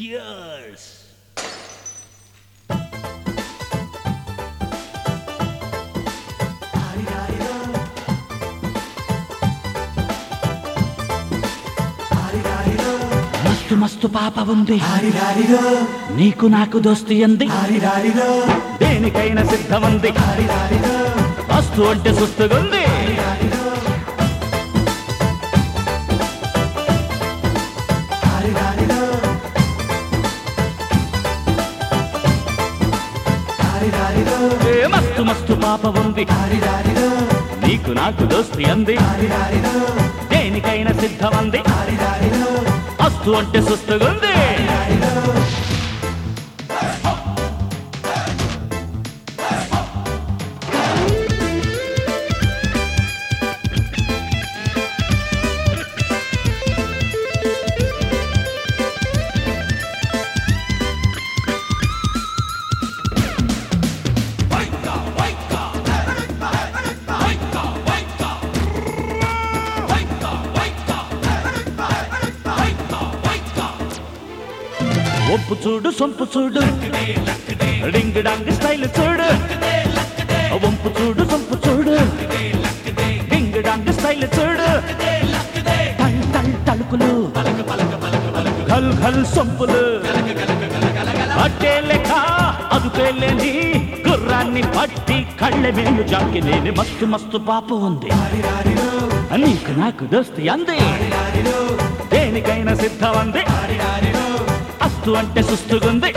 Cheers! మస్తు మస్తు పాప ఉంది నీకు నాకు దోస్తి అంది దేనికైనా సిద్ధమంది వస్తు అంటే సుస్తుగుంది ఏ మస్తు మస్తు పాప ఉంది నీకు నాకు దోస్తి అంది దేనికైనా సిద్ధమంది వస్తు అంటే సుస్తుగుంది ఒప్పు చూడు సొంపు చూడు డింగ్ డాంగ్ స్టైల్ చూడు వంపు చూడు సొంపు చూడు డింగ్ డాంగ్ స్టైల్ చూడు టల్ టల్ తలుకులు ఘల్ ఘల్ సొంపులు అట్టే లెక్క అదుపే లేని గుర్రాన్ని పట్టి కళ్ళ మేలు జాకి లేని మస్తు మస్తు పాప ఉంది నీకు నాకు దోస్తి అంది దేనికైనా సిద్ధం అంది అస్తు అంటే సుస్తుగుంది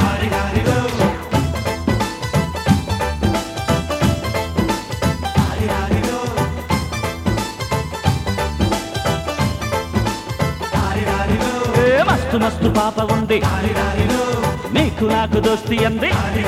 ఏ మస్తు మస్తు పాప ఉంది నీకు నాకు దోస్తి అంది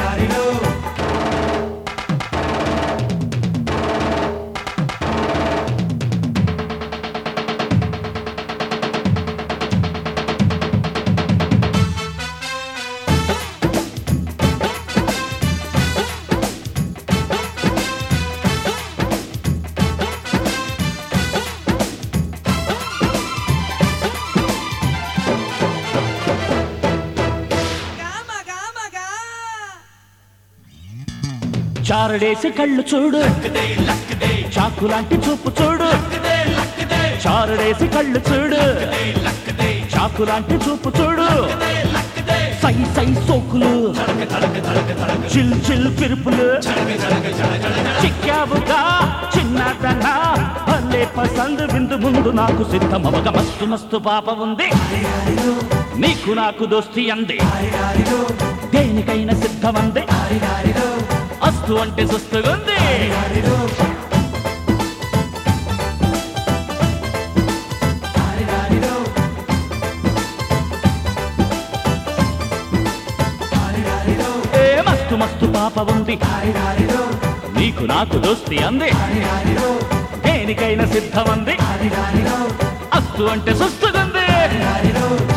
చారడేసి కళ్ళు చూడు చాకు లాంటి చూపు చూడు చారడేసి కళ్ళు చూడు చాకు లాంటి చూపు చూడు సై సై సోకులు చిల్ చిల్ పిరుపులు చిక్కావుగా చిన్నదన్నా భలే పసందు విందు ముందు నాకు సిద్ధమవగ మస్తు మస్తు పాప ఉంది నీకు నాకు దోస్తి అంది దేనికైనా సిద్ధమంది అస్తు అంటే సుస్తుగుంది ఏ మస్తు మస్తు పాప ఉంది నీకు నాకు దోస్తి అంది దేనికైనా సిద్ధమంది అస్తు అంటే సుస్తుగుంది